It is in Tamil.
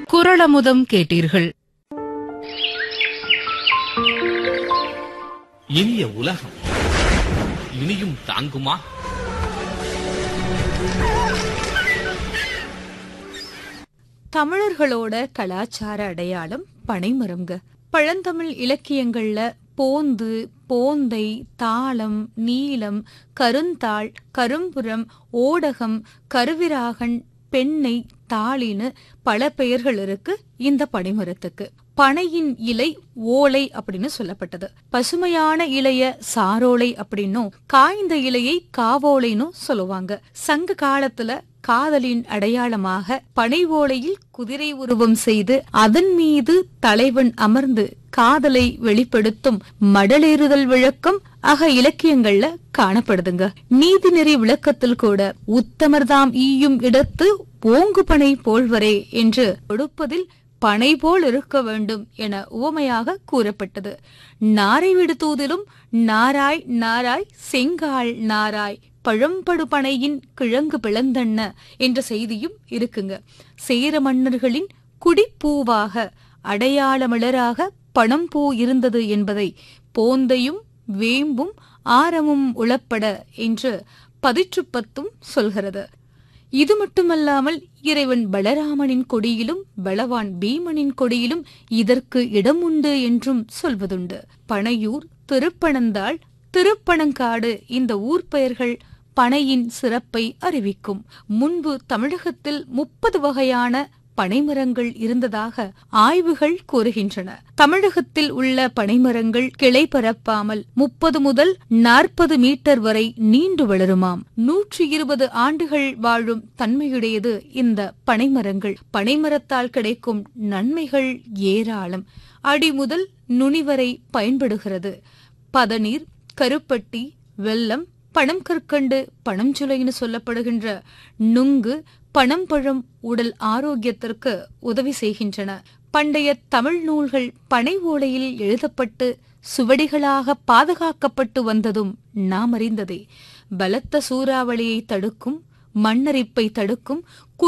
குரளமுதம் கேட்டீர்கள் இனிய உலகம் இனியும் தாங்குமா தமிழர்களோட கலாச்சார அடையாளம் பனைமரம்ங்க பழந்தமிழ் இலக்கியங்கள்ல போந்து போந்தை தாளம் நீலம் கருந்தாள் கரும்புறம் ஓடகம் கருவிராகன் பெண்ணை தாளின்னு பல பெயர்கள் இருக்கு இந்த பனைமரத்துக்கு பனையின் இலை ஓலை அப்படின்னு சொல்லப்பட்டது பசுமையான இலைய சாரோலை அப்படின்னும் காய்ந்த இலையை காவோலைன்னும் சொல்லுவாங்க சங்க காலத்துல காதலின் அடையாளமாக பனை ஓலையில் குதிரை உருவம் செய்து அதன் மீது தலைவன் அமர்ந்து காதலை வெளிப்படுத்தும் மடலேறுதல் விளக்கம் ஆக இலக்கியங்கள்ல காணப்படுதுங்க நீதிநெறி விளக்கத்தில் கூட உத்தமர்தாம் ஈயும் இடத்து ஓங்கு பனை போல்வரே என்று கொடுப்பதில் பனை போல் இருக்க வேண்டும் என உவமையாக கூறப்பட்டது நாரை விடுத்தூதிலும் நாராய் நாராய் செங்கால் நாராய் பழம்படு பனையின் கிழங்கு பிளந்தண்ண என்ற செய்தியும் இருக்குங்க சேர மன்னர்களின் குடிப்பூவாக அடையாளமிளராக பணம்பூ இருந்தது என்பதை போந்தையும் வேம்பும் ஆரமும் உளப்பட என்று பதிற்றுப்பத்தும் சொல்கிறது இது மட்டுமல்லாமல் இறைவன் பலராமனின் கொடியிலும் பலவான் பீமனின் கொடியிலும் இதற்கு இடம் உண்டு என்றும் சொல்வதுண்டு பனையூர் திருப்பனந்தாள் திருப்பனங்காடு இந்த ஊர் பெயர்கள் பனையின் சிறப்பை அறிவிக்கும் முன்பு தமிழகத்தில் முப்பது வகையான பனைமரங்கள் இருந்ததாக ஆய்வுகள் கூறுகின்றன தமிழகத்தில் உள்ள பனைமரங்கள் கிளை பரப்பாமல் முப்பது முதல் நாற்பது மீட்டர் வரை நீண்டு வளருமாம் நூற்றி இருபது ஆண்டுகள் வாழும் தன்மையுடையது இந்த பனைமரங்கள் பனைமரத்தால் கிடைக்கும் நன்மைகள் ஏராளம் அடி முதல் நுனி வரை பயன்படுகிறது பதநீர் கருப்பட்டி வெல்லம் பணம் கற்கண்டு பணம் சுளைன்னு சொல்லப்படுகின்ற நுங்கு பனம்பழம் உடல் ஆரோக்கியத்திற்கு உதவி செய்கின்றன பண்டைய தமிழ் நூல்கள் பனை ஓலையில் எழுதப்பட்டு சுவடிகளாக பாதுகாக்கப்பட்டு வந்ததும் நாம் அறிந்ததே பலத்த சூறாவளியை தடுக்கும் மண்ணரிப்பை தடுக்கும்